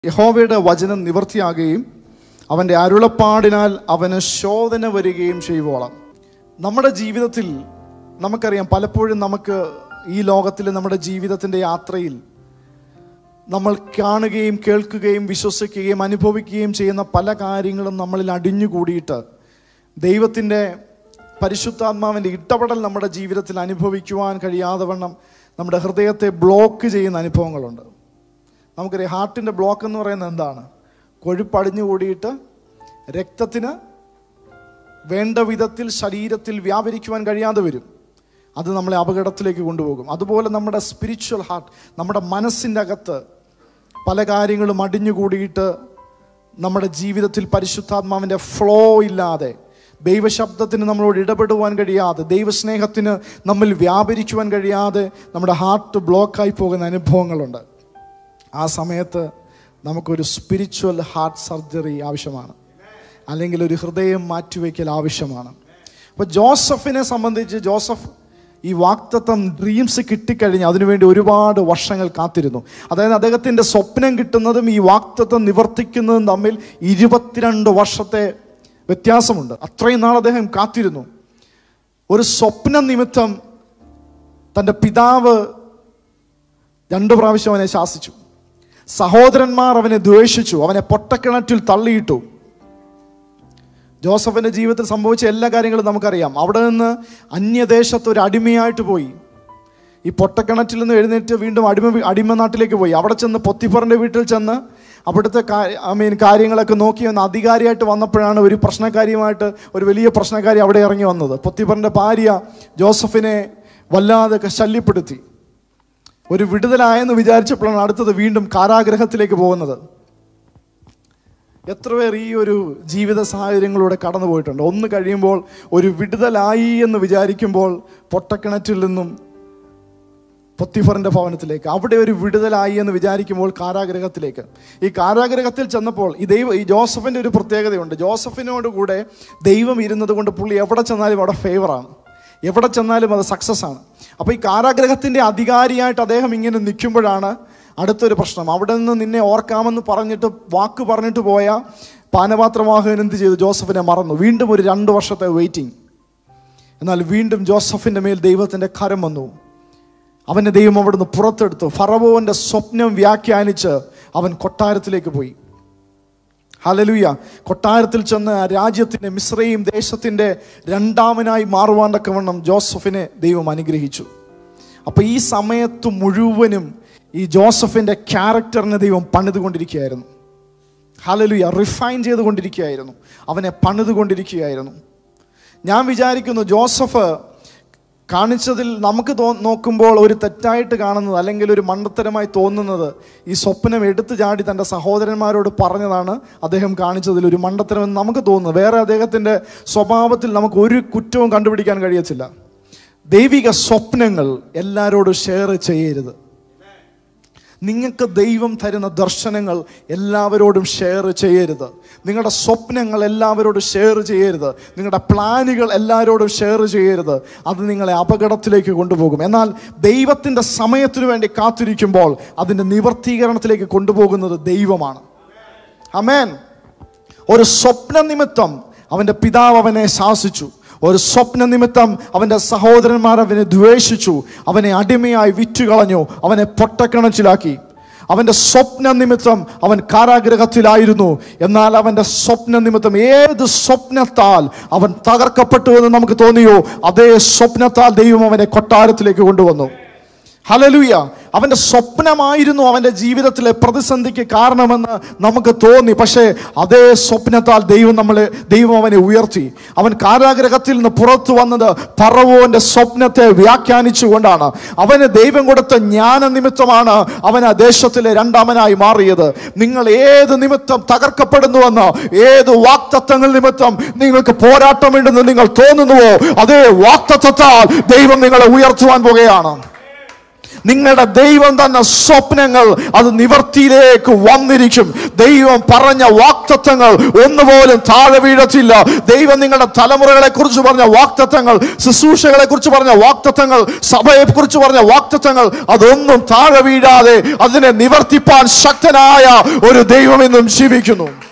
യഹോവയുടെ വചനം നിവർത്തിയാകുകയും അവൻ്റെ അരുളപ്പാടിനാൽ അവന് ശോധന വരികയും ചെയ്യുവോളം നമ്മുടെ ജീവിതത്തിൽ നമുക്കറിയാം പലപ്പോഴും നമുക്ക് ഈ ലോകത്തിൽ നമ്മുടെ ജീവിതത്തിൻ്റെ യാത്രയിൽ നമ്മൾ കാണുകയും കേൾക്കുകയും വിശ്വസിക്കുകയും അനുഭവിക്കുകയും ചെയ്യുന്ന പല കാര്യങ്ങളും നമ്മളിൽ അടിഞ്ഞുകൂടിയിട്ട് ദൈവത്തിൻ്റെ പരിശുദ്ധാത്മാവിൻ്റെ ഇടപെടൽ നമ്മുടെ ജീവിതത്തിൽ അനുഭവിക്കുവാൻ കഴിയാതെ വണ്ണം നമ്മുടെ ഹൃദയത്തെ ബ്ലോക്ക് ചെയ്യുന്ന അനുഭവങ്ങളുണ്ട് നമുക്കറിയാം ഹാർട്ടിൻ്റെ ബ്ലോക്ക് എന്ന് പറയുന്നത് എന്താണ് കൊഴുപ്പടിഞ്ഞു കൂടിയിട്ട് രക്തത്തിന് വേണ്ട വിധത്തിൽ ശരീരത്തിൽ വ്യാപരിക്കുവാൻ കഴിയാതെ വരും അത് നമ്മളെ അപകടത്തിലേക്ക് കൊണ്ടുപോകും അതുപോലെ നമ്മുടെ സ്പിരിച്വൽ ഹാർട്ട് നമ്മുടെ മനസ്സിൻ്റെ അകത്ത് പല കാര്യങ്ങളും അടിഞ്ഞുകൂടിയിട്ട് നമ്മുടെ ജീവിതത്തിൽ പരിശുദ്ധാത്മാവിൻ്റെ ഫ്ലോ ഇല്ലാതെ ദൈവശബ്ദത്തിന് നമ്മളോട് ഇടപെടുവാൻ കഴിയാതെ ദൈവസ്നേഹത്തിന് നമ്മിൽ വ്യാപരിക്കുവാൻ കഴിയാതെ നമ്മുടെ ഹാർട്ട് ബ്ലോക്കായി പോകുന്ന അനുഭവങ്ങളുണ്ട് ആ സമയത്ത് നമുക്കൊരു സ്പിരിച്വൽ ഹാർട്ട് സർജറി ആവശ്യമാണ് അല്ലെങ്കിൽ ഒരു ഹൃദയം മാറ്റിവെക്കൽ ആവശ്യമാണ് അപ്പോൾ ജോസഫിനെ സംബന്ധിച്ച് ജോസഫ് ഈ വാക്തത്വം ഡ്രീംസ് കിട്ടിക്കഴിഞ്ഞ് അതിനുവേണ്ടി ഒരുപാട് വർഷങ്ങൾ കാത്തിരുന്നു അതായത് അദ്ദേഹത്തിൻ്റെ സ്വപ്നം കിട്ടുന്നതും ഈ വാക്തത്വം നിവർത്തിക്കുന്നതും തമ്മിൽ ഇരുപത്തിരണ്ട് വർഷത്തെ വ്യത്യാസമുണ്ട് അത്രയും നാൾ അദ്ദേഹം കാത്തിരുന്നു ഒരു സ്വപ്ന നിമിത്തം തൻ്റെ പിതാവ് രണ്ടു പ്രാവശ്യം അവനെ ശാസിച്ചു സഹോദരന്മാർ അവനെ ദ്വേഷിച്ചു അവനെ പൊട്ടക്കിണറ്റിൽ തള്ളിയിട്ടു ജോസഫിന്റെ ജീവിതത്തിൽ സംഭവിച്ച എല്ലാ കാര്യങ്ങളും നമുക്കറിയാം അവിടെ നിന്ന് അന്യദേശത്ത് ഒരു അടിമയായിട്ട് പോയി ഈ പൊട്ടക്കിണറ്റിൽ നിന്ന് എഴുന്നേറ്റ് വീണ്ടും അടിമ അടിമ നാട്ടിലേക്ക് പോയി അവിടെ ചെന്ന് പൊത്തിഫറിന്റെ വീട്ടിൽ ചെന്ന് അവിടുത്തെ ഐ മീൻ കാര്യങ്ങളൊക്കെ നോക്കി വന്ന് അധികാരിയായിട്ട് വന്നപ്പോഴാണ് ഒരു പ്രശ്നക്കാരിയുമായിട്ട് ഒരു വലിയ പ്രശ്നക്കാരി അവിടെ ഇറങ്ങി വന്നത് പൊത്തിഫറിന്റെ ഭാര്യ ജോസഫിനെ വല്ലാതെ ശല്യപ്പെടുത്തി ഒരു വിടുതലായെന്ന് വിചാരിച്ചപ്പോഴാണ് അടുത്തത് വീണ്ടും കാരാഗ്രഹത്തിലേക്ക് പോകുന്നത് എത്ര പേർ ഈ ഒരു ജീവിത സാഹചര്യങ്ങളിലൂടെ കടന്നു പോയിട്ടുണ്ട് ഒന്ന് കഴിയുമ്പോൾ ഒരു വിടുതലായി എന്ന് വിചാരിക്കുമ്പോൾ പൊട്ടക്കിണറ്റിൽ നിന്നും പൊത്തിഫറിന്റെ ഭവനത്തിലേക്ക് അവിടെ ഒരു വിടുതലായി എന്ന് വിചാരിക്കുമ്പോൾ കാരാഗ്രഹത്തിലേക്ക് ഈ കാരാഗ്രഹത്തിൽ ചെന്നപ്പോൾ ഈ ദൈവ ഈ ജോസഫിന്റെ ഒരു പ്രത്യേകതയുണ്ട് ജോസഫിനോട് കൂടെ ദൈവം ഇരുന്നത് കൊണ്ട് പുള്ളി എവിടെ ചെന്നാലും അവിടെ ഫേവറാണ് എവിടെ ചെന്നാലും അത് സക്സസ് ആണ് അപ്പോൾ ഈ കാരാഗ്രഹത്തിന്റെ അധികാരിയായിട്ട് അദ്ദേഹം ഇങ്ങനെ നിൽക്കുമ്പോഴാണ് അടുത്തൊരു പ്രശ്നം അവിടെ നിന്ന് നിന്നെ ഓർക്കാമെന്ന് പറഞ്ഞിട്ട് വാക്ക് പറഞ്ഞിട്ട് പോയ പാനപാത്രവാഹകൻ എന്ത് ചെയ്തു ജോസഫിനെ മറന്നു വീണ്ടും ഒരു രണ്ട് വർഷത്തെ വെയിറ്റിംഗ് എന്നാൽ വീണ്ടും ജോസഫിന്റെ മേൽ ദൈവത്തിന്റെ കരം വന്നു അവനെ ദൈവം അവിടുന്ന് പുറത്തെടുത്തു ഫറവോന്റെ സ്വപ്നം വ്യാഖ്യാനിച്ച് അവൻ കൊട്ടാരത്തിലേക്ക് പോയി ഹലലുയ കൊട്ടാരത്തിൽ ചെന്ന് ആ രാജ്യത്തിൻ്റെ മിശ്രയും ദേശത്തിൻ്റെ രണ്ടാമനായി മാറുവാൻ തക്കവണ്ണം ജോസഫിനെ ദൈവം അനുഗ്രഹിച്ചു അപ്പോൾ ഈ സമയത്ത് മുഴുവനും ഈ ജോസഫിൻ്റെ ക്യാരക്ടറിനെ ദൈവം പണിതുകൊണ്ടിരിക്കുകയായിരുന്നു ഹലലുയ റിഫൈൻ ചെയ്തുകൊണ്ടിരിക്കുകയായിരുന്നു അവനെ പണിതുകൊണ്ടിരിക്കുകയായിരുന്നു ഞാൻ വിചാരിക്കുന്നു ജോസഫ് കാണിച്ചതിൽ നമുക്ക് തോ നോക്കുമ്പോൾ ഒരു തെറ്റായിട്ട് കാണുന്നത് അല്ലെങ്കിൽ ഒരു മണ്ടത്തരമായി തോന്നുന്നത് ഈ സ്വപ്നം എടുത്തു ചാടി തൻ്റെ സഹോദരന്മാരോട് പറഞ്ഞതാണ് അദ്ദേഹം കാണിച്ചതിൽ ഒരു മണ്ടത്തരമെന്ന് നമുക്ക് തോന്നുന്നു വേറെ അദ്ദേഹത്തിൻ്റെ സ്വഭാവത്തിൽ നമുക്ക് ഒരു കുറ്റവും കണ്ടുപിടിക്കാൻ കഴിയത്തില്ല ദൈവിക സ്വപ്നങ്ങൾ എല്ലാവരോടും ഷെയർ ചെയ്യരുത് നിങ്ങൾക്ക് ദൈവം തരുന്ന ദർശനങ്ങൾ എല്ലാവരോടും ഷെയർ ചെയ്യരുത് നിങ്ങളുടെ സ്വപ്നങ്ങൾ എല്ലാവരോടും ഷെയർ ചെയ്യരുത് നിങ്ങളുടെ പ്ലാനുകൾ എല്ലാവരോടും ഷെയർ ചെയ്യരുത് അത് നിങ്ങളെ അപകടത്തിലേക്ക് കൊണ്ടുപോകും എന്നാൽ ദൈവത്തിൻ്റെ സമയത്തിനു വേണ്ടി കാത്തിരിക്കുമ്പോൾ അതിൻ്റെ നിവർത്തീകരണത്തിലേക്ക് കൊണ്ടുപോകുന്നത് ദൈവമാണ് അമേൻ ഒരു സ്വപ്ന നിമിത്തം അവൻ്റെ പിതാവ് അവനെ ശാസിച്ചു ഒരു സ്വപ്ന നിമിത്തം അവൻ്റെ സഹോദരന്മാർ അവനെ ദ്വേഷിച്ചു അവനെ അടിമയായി വിറ്റുകളഞ്ഞു അവനെ പൊട്ടക്കിണച്ചിലാക്കി അവൻ്റെ സ്വപ്ന നിമിത്തം അവൻ കാരാഗ്രഹത്തിലായിരുന്നു എന്നാൽ അവൻ്റെ സ്വപ്ന നിമിത്തം ഏത് സ്വപ്നത്താൽ അവൻ തകർക്കപ്പെട്ടു എന്ന് നമുക്ക് തോന്നിയോ അതേ സ്വപ്നത്താൽ ദൈവം അവനെ കൊട്ടാരത്തിലേക്ക് കൊണ്ടുവന്നു ഹലലുയ അവൻ്റെ സ്വപ്നമായിരുന്നു അവൻ്റെ ജീവിതത്തിലെ പ്രതിസന്ധിക്ക് കാരണമെന്ന് നമുക്ക് തോന്നി പക്ഷേ അതേ സ്വപ്നത്താൽ ദൈവം നമ്മളെ ദൈവം അവനെ ഉയർത്തി അവൻ കാരാഗ്രഹത്തിൽ നിന്ന് പുറത്തു വന്നത് പറവോന്റെ സ്വപ്നത്തെ വ്യാഖ്യാനിച്ചുകൊണ്ടാണ് അവന് ദൈവം കൊടുത്ത ജ്ഞാന നിമിത്തമാണ് അവൻ ആ ദേശത്തിലെ രണ്ടാമനായി മാറിയത് നിങ്ങൾ ഏത് നിമിത്തം തകർക്കപ്പെടുന്നുവെന്ന് ഏത് വാക്തത്വങ്ങൾ നിമിത്തം നിങ്ങൾക്ക് പോരാട്ടമുണ്ടെന്ന് നിങ്ങൾ തോന്നുന്നുവോ അതേ വാക്തത്വത്താൽ ദൈവം നിങ്ങളെ ഉയർത്തുവാൻ പോകുകയാണ് നിങ്ങളുടെ ദൈവം തന്ന സ്വപ്നങ്ങൾ അത് നിവർത്തിയിലേക്ക് വന്നിരിക്കും ദൈവം പറഞ്ഞ വാക്തത്വങ്ങൾ ഒന്നുപോലും താഴെ വീഴത്തില്ല ദൈവം നിങ്ങളുടെ തലമുറകളെ കുറിച്ച് പറഞ്ഞ വാക്തത്വങ്ങൾ ശുശ്രൂഷകളെ കുറിച്ച് പറഞ്ഞ വാക്തത്വങ്ങൾ സഭയെ കുറിച്ച് പറഞ്ഞ വാക്തത്വങ്ങൾ അതൊന്നും താഴെ വീഴാതെ അതിനെ നിവർത്തിപ്പാൻ ശക്തനായ ഒരു ദൈവം എന്നും ജീവിക്കുന്നു